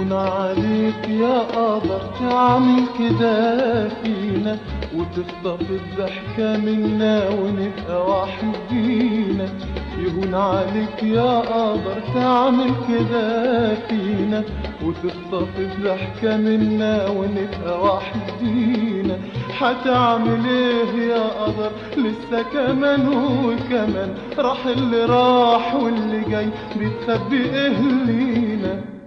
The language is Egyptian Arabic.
يهون عليك يا قدر تعمل كده فينا وتخطف الضحكة منا ونبقى وحدينا يهون عليك يا قدر تعمل كده فينا وتخطف الضحكة منا ونبقى وحدينا حتعمل ايه يا قدر لسه كمان وكمان راح اللي راح واللي جاي بتخبي ايه لينا